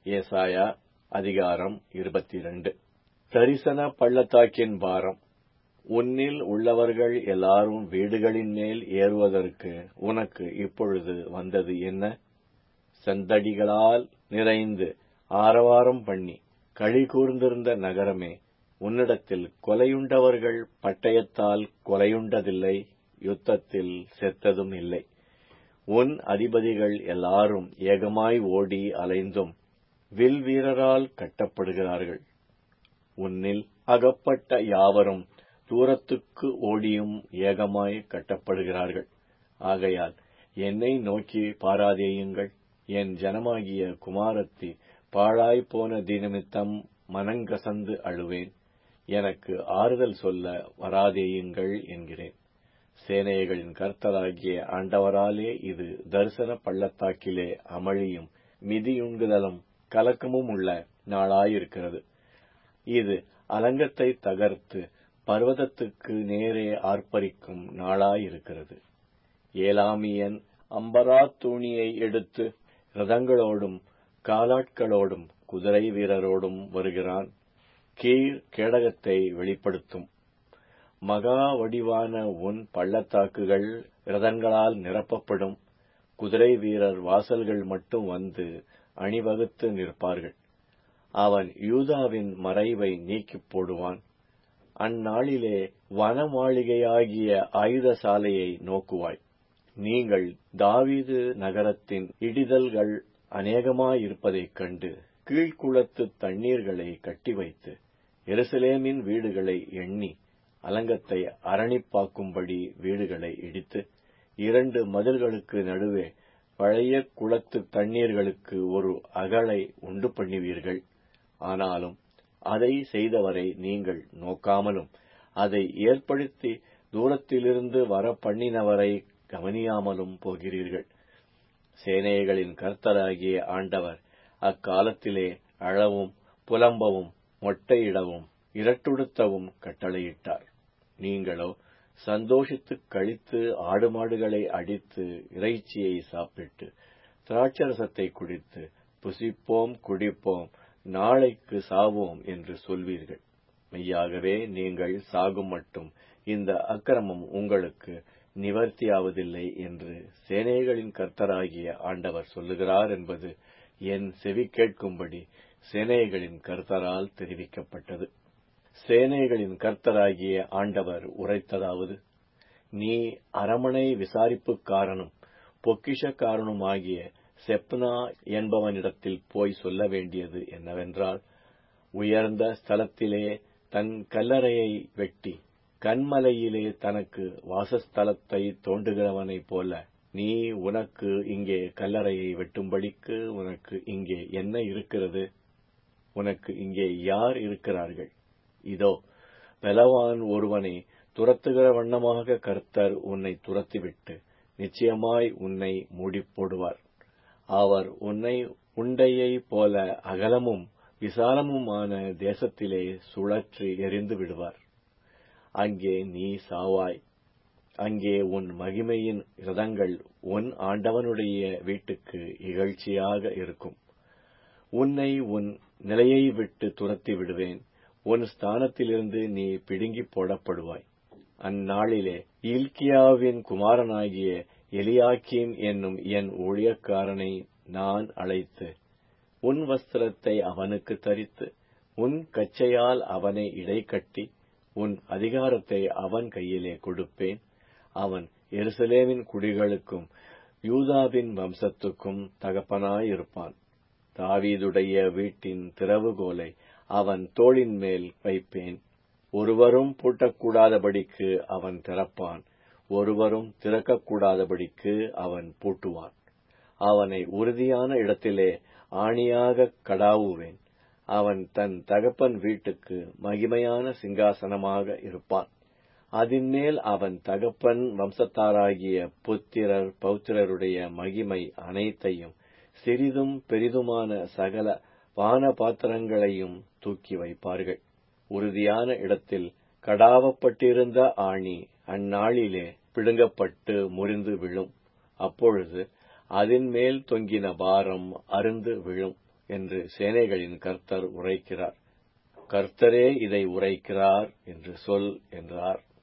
ஏசாயா அதிகாரம் இருபத்திரண்டு தரிசன பள்ளத்தாக்கின் பாரம் உன்னில் உள்ளவர்கள் எல்லாரும் வீடுகளின் மேல் ஏறுவதற்கு உனக்கு இப்பொழுது வந்தது என்ன செந்தடிகளால் நிறைந்து ஆரவாரம் பண்ணி களி கூர்ந்திருந்த நகரமே உன்னிடத்தில் கொலையுண்டவர்கள் பட்டயத்தால் கொலையுண்டதில்லை யுத்தத்தில் செத்ததும் இல்லை உன் அதிபதிகள் எல்லாரும் ஏகமாய் ஓடி அலைந்தும் வில் வீரரால் கட்டப்படுகிறார்கள் உன்னில் அகப்பட்ட யாவரும் தூரத்துக்கு ஓடியும் ஏகமாய் கட்டப்படுகிறார்கள் ஆகையால் என்னை நோக்கி பாராதேயுங்கள் என் ஜனமாகிய குமாரத்தி பாழாய்ப் போன தினமித்தம் மனங்கசந்து அழுவேன் எனக்கு ஆறுதல் சொல்ல வராதேயுங்கள் என்கிறேன் சேனைகளின் கர்த்தராகிய ஆண்டவராலே இது தரிசன பள்ளத்தாக்கிலே அமளியும் மிதியுண்குதலும் கலக்கமும் உள்ள நாளாயிருக்கிறது இது அலங்கத்தை தகர்த்து பர்வதத்துக்கு நேரே ஆர்ப்பரிக்கும் நாளாயிருக்கிறது ஏலாமியன் அம்பரா தூணியை எடுத்து ரதங்களோடும் காலாட்களோடும் குதிரை வீரரோடும் வருகிறான் கீழ் கேடகத்தை வெளிப்படுத்தும் மகா வடிவான உன் பள்ளத்தாக்குகள் ரதங்களால் நிரப்பப்படும் குதிரை வீரர் வாசல்கள் மட்டும் வந்து அணிவகுத்து நிற்பார்கள் அவன் யூதாவின் மறைவை நீக்கிப் போடுவான் அந்நாளிலே வனமாளிகையாகிய ஆயுத சாலையை நோக்குவாய் நீங்கள் தாவீது நகரத்தின் இடிதல்கள் அநேகமாயிருப்பதைக் கண்டு கீழ்குளத்து தண்ணீர்களை கட்டி வைத்து எருசலேமின் வீடுகளை எண்ணி அலங்கத்தை அரணிப்பாக்கும்படி வீடுகளை இடித்து இரண்டு மதில்களுக்கு நடுவே பழைய குளத்து தண்ணீர்களுக்கு ஒரு அகலை உண்டு பண்ணுவீர்கள் ஆனாலும் அதை செய்தவரை நீங்கள் நோக்காமலும் அதை ஏற்படுத்தி தூரத்திலிருந்து வர பண்ணினவரை கவனியாமலும் போகிறீர்கள் சேனைகளின் கர்த்தராகிய ஆண்டவர் அக்காலத்திலே அழவும் புலம்பவும் மொட்டையிடவும் இரட்டுடுத்தவும் கட்டளையிட்டார் நீங்களோ சந்தோஷித்துக் கழித்து ஆடு மாடுகளை அடித்து இறைச்சியை சாப்பிட்டு திராட்சரசத்தை குடித்து புசிப்போம் குடிப்போம் நாளைக்கு சாவோம் என்று சொல்வீர்கள் மெய்யாகவே நீங்கள் சாகும் மட்டும் இந்த அக்கிரமம் உங்களுக்கு நிவர்த்தியாவதில்லை என்று சேனைகளின் கர்த்தராகிய ஆண்டவர் சொல்லுகிறார் என்பது என் செவி கேட்கும்படி சேனைகளின் கர்த்தரால் தெரிவிக்கப்பட்டது சேனைகளின் கர்த்தராகிய ஆண்டவர் உரைத்ததாவது நீ அரமனை விசாரிப்புக்காரனும் பொக்கிஷக்காரனுமாகிய செப்னா என்பவனிடத்தில் போய் சொல்ல வேண்டியது என்னவென்றால் உயர்ந்த ஸ்தலத்திலே தன் கல்லறையை வெட்டி கண்மலையிலே தனக்கு வாசஸ்தலத்தை தோண்டுகிறவனைப் போல நீ உனக்கு இங்கே கல்லறையை வெட்டும்படிக்கு உனக்கு இங்கே என்ன இருக்கிறது உனக்கு இங்கே யார் இருக்கிறார்கள் இதோ பலவான் ஒருவனை துரத்துகிற வண்ணமாக கர்த்தர் உன்னை துரத்திவிட்டு நிச்சயமாய் உன்னை மூடிப்போடுவார் அவர் உன்னை உண்டையைப் போல அகலமும் விசாலமுமான தேசத்திலே சுழற்றி எரிந்து விடுவார் அங்கே நீ சாவாய் அங்கே உன் மகிமையின் ரதங்கள் உன் ஆண்டவனுடைய வீட்டுக்கு இகழ்ச்சியாக இருக்கும் உன்னை உன் நிலையை விட்டு துரத்தி விடுவேன் உன் ஸ்தானத்திலிருந்து நீ பிடுங்கி போடப்படுவாய் அந்நாளிலே இல்கியாவின் குமாரனாகிய எலியாக்கீம் என்னும் என் ஊழியக்காரனை நான் அழைத்து உன் வஸ்திரத்தை அவனுக்கு தரித்து உன் கச்சையால் அவனை இடைக்கட்டி உன் அதிகாரத்தை அவன் கையிலே கொடுப்பேன் அவன் எருசலேமின் குடிகளுக்கும் யூதாவின் வம்சத்துக்கும் தகப்பனாயிருப்பான் தாவீதுடைய வீட்டின் திறவுகோலை அவன் தோளின் மேல் வைப்பேன் ஒருவரும் பூட்டக்கூடாதபடிக்கு அவன் திறப்பான் ஒருவரும் திறக்கக்கூடாதபடிக்கு அவன் பூட்டுவான் அவனை உறுதியான இடத்திலே ஆணியாக கடாவுவேன் அவன் தன் தகப்பன் வீட்டுக்கு மகிமையான சிங்காசனமாக இருப்பான் அதின்மேல் அவன் தகப்பன் வம்சத்தாராகிய புத்திரர் பௌத்திரருடைய மகிமை அனைத்தையும் சிறிதும் பெரிதுமான சகல பான பாத்திரங்களையும் தூக்கி வைப்பார்கள் உறுதியான இடத்தில் கடாவப்பட்டிருந்த ஆணி அந்நாளிலே பிடுங்கப்பட்டு முறிந்து விழும் அப்பொழுது அதன் மேல் தொங்கின பாரம் அருந்து விழும் என்று சேனைகளின் கர்த்தர் உரைக்கிறார் கர்த்தரே இதை உரைக்கிறார் என்று சொல் என்றார்